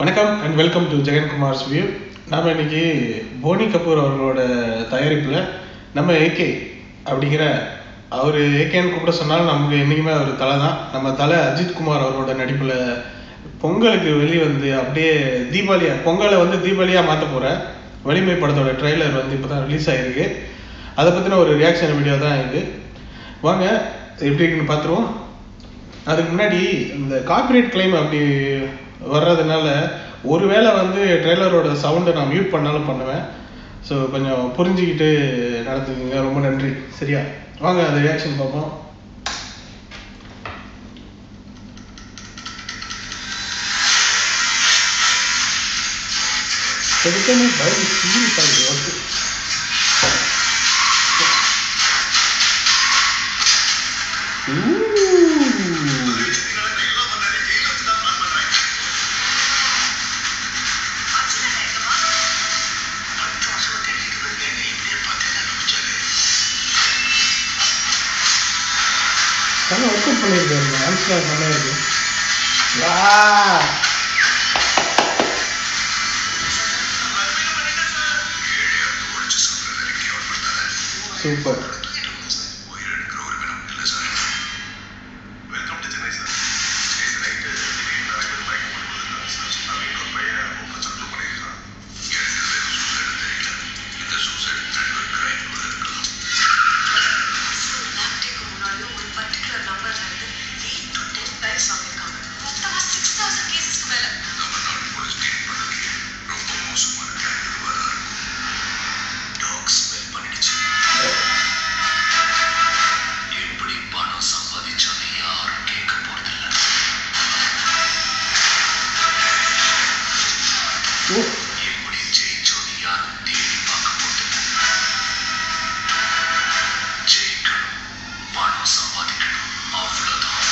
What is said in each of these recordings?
வணக்கம் and welcome to Jagankumar's view நாம இன்னைக்கு போனி கபூர் அவர்களோட தயாரிப்பில் நம்ம ஏகே அப்படிங்கிற அவர் ஏகேன்னு கூப்பிட சொன்னாலும் நமக்கு என்றைக்குமே அவர் தலை தான் நம்ம தலை அஜித் குமார் அவரோட நடிப்பில் பொங்கலுக்கு வெளியே வந்து அப்படியே தீபாவளியா பொங்கலை வந்து தீபாவளியாக மாற்ற போகிற வலிமை படத்தோட ட்ரெய்லர் வந்து இப்போ தான் ரிலீஸ் ஆகிருக்கு அதை பற்றின ஒரு ரியாக்ஷன் வீடியோ தான் இது வாங்க எப்படி இருக்குன்னு பார்த்துருவோம் அதுக்கு முன்னாடி இந்த காப்பிரைட் கிளைம் அப்படி வர்றதுனால ஒருவேளை வந்து ட்ரெய்லரோட சவுண்டை நான் மியூட் பண்ணாலும் பண்ணுவேன் ஸோ கொஞ்சம் புரிஞ்சுக்கிட்டு நடந்துக்குங்க ரொம்ப நன்றி சரியா வாங்க அந்த ரியாக்ஷன் பார்ப்போம் எதுக்குமே பயந்து ஃபீல் பண்ணுது ஓகே செம்ம ஒர்க் அவுட் பண்ணியிருக்காரு டான்ஸ்லாம் செம்மையாக இருக்கு வா சூப்பர் எப்படி பணம் சம்பாதிச்சோன்னு யாரும் கேட்க போறதில்ல ஓ எப்படி ஜெயிச்சோன்னு யாரும் தேடி பார்க்க போறதில்ல ஜெயிக்கணும் பணம் சம்பாதிக்கணும் அவ்வளவுதான்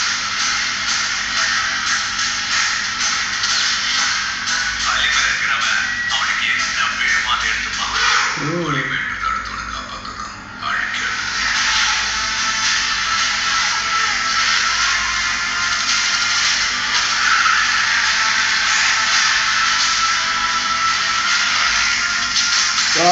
வலிமை இருக்கிறவன் அவனுக்கு என்ன வேணுமோ அதை எடுத்துப்பான் ம். வலிமை இருக்கிறது அடுத்தவனை காப்பாத்ததான் அழிக்கிறது வா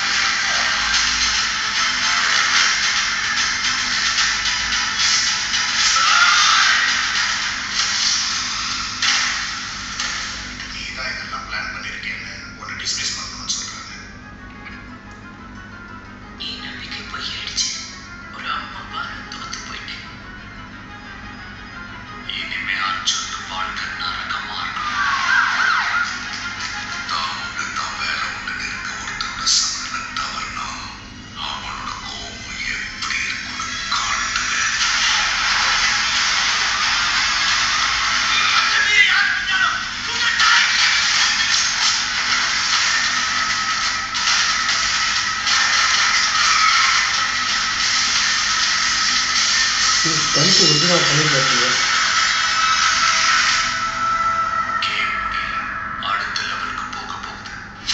நீ தான் இதெல்லாம் பிளான் பண்ணிருக்கேன்னு உன்னை டிஸ்மிஸ் பண்ணணும்னு சொல்றாங்க என் நம்பிக்கை பொய்யாயிடுச்சு ஒரு அம்மா பாரு தோத்து போயிட்டேன் இனிமே அர்ஜுனுக்கு வாழ்க்கை நரகமா இருக்கும் தான் உண்டு தான் வேலை உண்டுன்னு இருக்க ஒருத்தரோட சமநிலை தவறுனா அவனோட கோபம் எப்படி இருக்கும்னு காட்டுவேன் தனிக்கு ஒரிஜினல் பண்ணியிருக்காரு கேம் முடியல அடுத்த லெவலுக்கு போக போகுது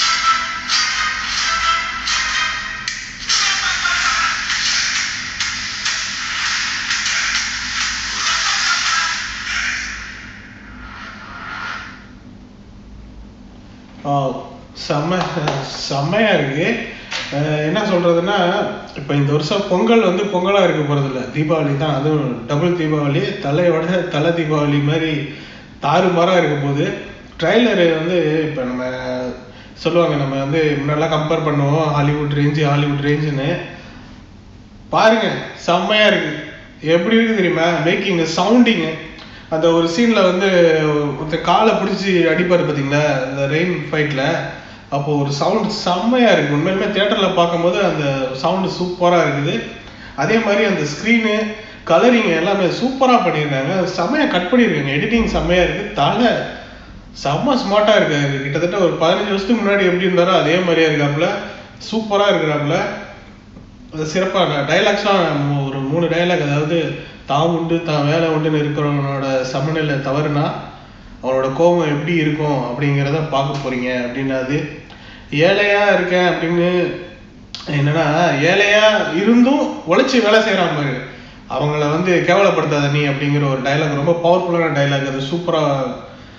ஆ, செம்ம செம்மையா இருக்கு அஹ் என்ன சொல்றதுன்னா இப்போ இந்த வருஷம் பொங்கல் வந்து பொங்கலா இருக்க போறது இல்ல தீபாவளி தான் அதுவும் டபுள் தீபாவளி தலையோட தலை தீபாவளி மாதிரி தாறுமாறா இருக்க போகுது ட்ரைலர் வந்து இப்போ நம்ம சொல்லுவாங்க நம்ம வந்து முன்னெல்லாம் கம்பேர் பண்ணுவோம் ஹாலிவுட் ரேஞ்சு ஹாலிவுட் ரேஞ்சுன்னு பாருங்க செம்மையா இருக்கு எப்படி இருக்கு தெரியுமா மேக்கிங் சவுண்டிங் அந்த ஒரு சீன்ல வந்து ஒருத்த காலை பிடிச்சி அடிப்பாரு பாத்தீங்களா அந்த ரெயின் ஃபைட்ல அப்போ ஒரு சவுண்ட் செம்மையா இருக்கு உண்மையுமே தியேட்டர்ல பார்க்கும்போது அந்த சவுண்ட் சூப்பரா இருக்குது அதே மாதிரி அந்த ஸ்க்ரீனு கலரிங் எல்லாமே சூப்பரா பண்ணியிருக்காங்க செம்மையா கட் பண்ணியிருக்காங்க எடிட்டிங் செம்மையா இருக்கு தலை செம்ம ஸ்மார்ட்டா இருக்காரு கிட்டத்தட்ட ஒரு பதினஞ்சு வருஷத்துக்கு முன்னாடி எப்படி இருந்தாரோ அதே மாதிரியா இருக்காப்புல சூப்பரா இருக்கிறாப்புல அது சிறப்பாக டைலாக்ஸ்லாம் ஒரு மூணு டைலாக் அதாவது தான் உண்டு தான் வேலை உண்டுன்னு இருக்கிறவனோட சமநிலை தவறுனா அவனோட கோபம் எப்படி இருக்கும் அப்படிங்கிறத பார்க்க போறீங்க அப்படின்னாது ஏழையா இருக்கேன் அப்படின்னு என்னன்னா ஏழையா இருந்தும் உழைச்சி வேலை செய்யறான் பாரு அவங்கள வந்து கேவலப்படுத்தாத நீ அப்படிங்கிற ஒரு டைலாக் ரொம்ப பவர்ஃபுல்லான டைலாக் அது சூப்பரா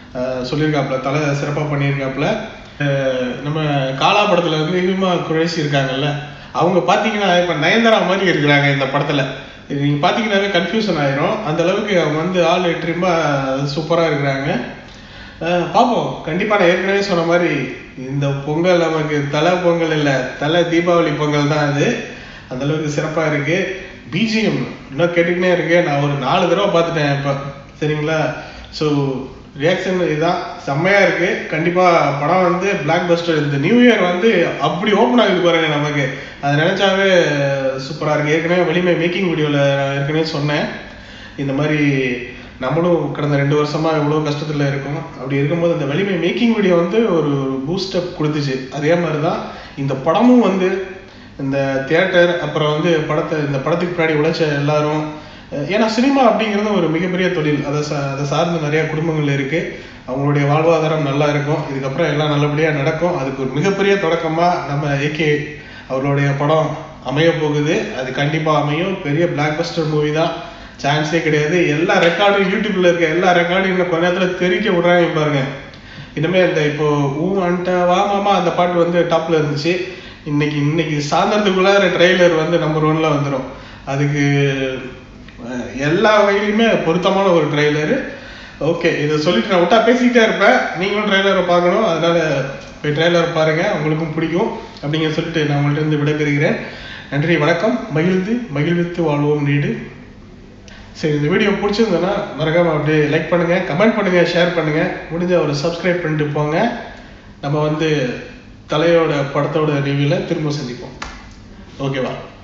அஹ், சொல்லியிருக்காப்புல தலை சிறப்பாக பண்ணியிருக்காப்புல அஹ், நம்ம காலா படத்துல வந்து ஹியூமா குரேஷி இருக்காங்கல்ல அவங்க பார்த்தீங்கன்னா இப்போ நயன்தாரா மாதிரி இருக்கிறாங்க இந்த படத்துல இது நீங்க பார்த்தீங்கன்னாவே கன்ஃபியூஷன் ஆயிரும் அந்த அளவுக்கு அவங்க வந்து ஆள் எட்ரிம்பா சூப்பராக இருக்கிறாங்க அஹ் பார்ப்போம் கண்டிப்பா நான் ஏற்கனவே சொன்ன மாதிரி இந்த பொங்கல் நமக்கு தலை பொங்கல் இல்ல தலை தீபாவளி பொங்கல் தான் அது அந்த அளவுக்கு சிறப்பா இருக்கு பிஜிஎம் இன்னும் கேட்டுக்கிட்டே இருக்கு நான் ஒரு நாலு தடவை பார்த்துட்டேன் இப்ப சரிங்களா ஸோ ரியாக்ஷன் இதுதான் செம்மையா இருக்கு கண்டிப்பா படம் வந்து பிளாக் பஸ்டர் இந்த நியூ இயர் வந்து அப்படி ஓப்பன் ஆகுது பாருங்க நமக்கு அது நினைச்சாவே சூப்பரா இருக்கு ஏற்கனவே வலிமை மேக்கிங் வீடியோல ஏற்கனவே சொன்னேன் இந்த மாதிரி நம்மளும் கடந்த ரெண்டு வருஷமா எவ்வளோ கஷ்டத்துல இருக்கோம் அப்படி இருக்கும்போது அந்த வலிமை மேக்கிங் வீடியோ வந்து ஒரு பூஸ்டப் கொடுத்துச்சு அதே மாதிரி தான் இந்த படமும் வந்து இந்த தியேட்டர் அப்புறம் வந்து படத்தை இந்த படத்துக்கு பின்னாடி உழைச்ச எல்லாரும் அஹ் ஏன்னா சினிமா அப்படிங்கிறது ஒரு மிகப்பெரிய தொழில் அதை சா அதை சார்ந்து நிறைய குடும்பங்கள் இருக்கு அவங்களுடைய வாழ்வாதாரம் நல்லா இருக்கும் இதுக்கப்புறம் எல்லாம் நல்லபடியா நடக்கும் அதுக்கு ஒரு மிகப்பெரிய தொடக்கமா நம்ம ஏகே அவர்களுடைய படம் அமைய போகுது அது கண்டிப்பா அமையும் பெரிய பிளாக் பஸ்டர் மூவி தான் சான்ஸே கிடையாது எல்லா ரெக்கார்டும் யூடியூப்ல இருக்க எல்லா ரெக்கார்டும் இன்னும் கொஞ்ச நேரத்துல தெரிக்க விடுறாங்க பாருங்க இனிமே இந்த இப்போ ஊ அன்ட்ட வா மாமா அந்த பாட்டு வந்து டாப்ல இருந்துச்சு இன்னைக்கு இன்னைக்கு சாயந்தரத்துக்குள்ளார ட்ரெய்லர் வந்து நம்பர் ஒன்ல வந்துடும் அதுக்கு அஹ், எல்லா வகையிலுமே பொருத்தமான ஒரு ட்ரெய்லரு ஓகே இதை சொல்லிட்டு நான் விட்டா பேசிக்கிட்டே இருப்பேன் நீங்களும் ட்ரெய்லரை பார்க்கணும் அதனால போய் ட்ரெய்லர் பாருங்க உங்களுக்கும் பிடிக்கும் அப்படிங்கிற சொல்லிட்டு நான் உங்கள்ட்ட இருந்து விடைபெறுகிறேன் நன்றி வணக்கம் மகிழ்ந்து மகிழ்வித்து வாழ்வோம் நீடு சரி இந்த வீடியோ பிடிச்சிருந்ததுன்னா மறக்காம அப்படியே லைக் பண்ணுங்க கமெண்ட் பண்ணுங்க ஷேர் பண்ணுங்க முடிஞ்ச ஒரு சப்ஸ்கிரைப் பண்ணிட்டு போங்க நம்ம வந்து தலையோட படத்தோட ரிவ்யூல திரும்ப சந்திப்போம் ஓகேவா